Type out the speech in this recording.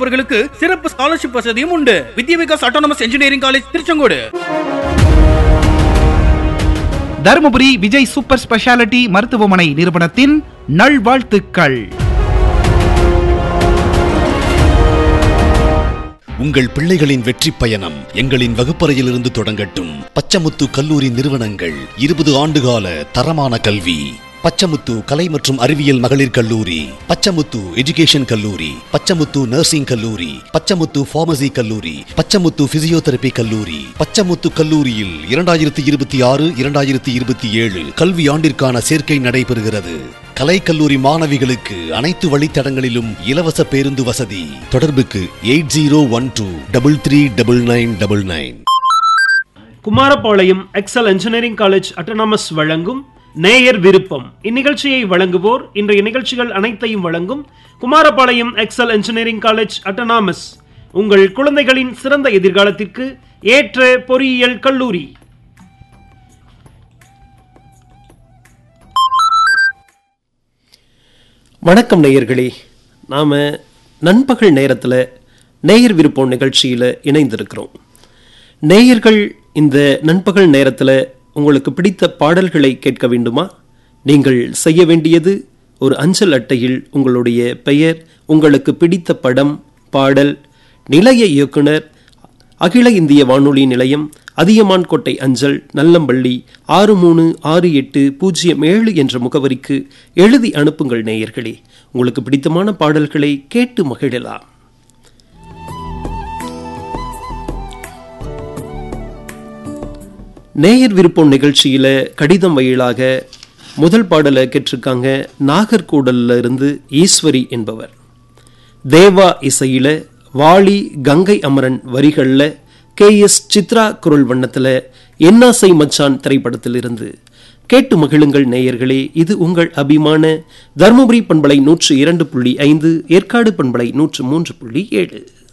வகுப்பவர்களுக்கு சிறப்பு ஸ்காலர்ஷிப் வசதியும் உண்டு Vidya Vikas autonomous engineering college Tiruchengode Dharmapuri Vijay super speciality மருத்துவமனை நிறுவனத்தின் நல்வாழ்த்துக்கள் உங்கள் பிள்ளைகளின் வெற்றி பயணம் எங்களின் வகுப்பறையிலிருந்து தொடங்கட்டும் பச்சமுத்து கல்லூரி நிறுவனங்கள் இருபது ஆண்டுகால தரமான கல்வி பச்சமுத்து கலை மற்றும் அறிவியல் மகளிர் கல்லூரி பச்சமுத்து எஜுகேஷன் கல்லூரி பச்சமுத்து நர்சிங் கல்லூரி பச்சமுத்து பார்மசி கல்லூரி பச்சமுத்து பிசியோதெரபி கல்லூரி பச்சமுத்து கல்லூரியில் இரண்டாயிரத்தி இருபத்தி ஆறு இரண்டாயிரத்தி இருபத்தி ஏழு கல்வி ஆண்டிற்கான சேர்க்கை நடைபெறுகிறது கலைக்கல்லூரி மாணவிகளுக்கு அனைத்து வழித்தடங்களிலும் இலவச பேருந்து வசதி தொடர்புக்கு eight zero one two double three double nine double nine Kumarapalayam Excel engineering college autonomous வழங்கும் நேயர் விருப்பம் இந்நிகழ்ச்சியை வழங்குவோர் இன்றைய நிகழ்ச்சிகள் அனைத்தையும் வழங்கும் Kumarapalayam Excel engineering college autonomous உங்கள் குழந்தைகளின் சிறந்த எதிர்காலத்திற்கு ஏற்ற பொறியியல் கல்லூரி வணக்கம் நேயர்களே நாம் நண்பகல் நேரத்தில் நேயர் விருப்பம் நிகழ்ச்சியில் இணைந்திருக்கிறோம் நேயர்கள் இந்த நண்பகல் நேரத்தில் உங்களுக்கு பிடித்த பாடல்களை கேட்க வேண்டுமா நீங்கள் செய்ய வேண்டியது ஒரு அஞ்சல் அட்டையில் உங்களுடைய பெயர் உங்களுக்கு பிடித்த படம் பாடல் நிலைய இயக்குனர் அகில இந்திய வானொலி நிலையம் அதியமான் கோட்டை அஞ்சல் நல்லம்பள்ளி ஆறு மூணு ஆறு எட்டு பூஜ்ஜியம் ஏழு என்ற முகவரிக்கு எழுதி அனுப்புங்கள் நேயர்களே உங்களுக்கு பிடித்தமான பாடல்களை கேட்டு மகிழலாம் நேயர் விருப்பம் நிகழ்ச்சியில கடிதம் வழியிலாக முதல் பாடலை கேட்டிருக்காங்க நாகர்கோடல்ல இருந்து ஈஸ்வரி என்பவர் தேவா இசையில வாலி கங்கை அமரன் வரிகள்ல கே எஸ் சித்ரா குரல் வண்ணத்துல என்னாசை மச்சான் திரைப்படத்தில் இருந்து கேட்டு மகிழுங்கள் நேயர்களே இது உங்கள் அபிமான தருமபுரி பண்பலை நூற்று இரண்டு புள்ளி ஐந்து ஏற்காடு பண்பலை நூற்று மூன்று புள்ளி ஏழு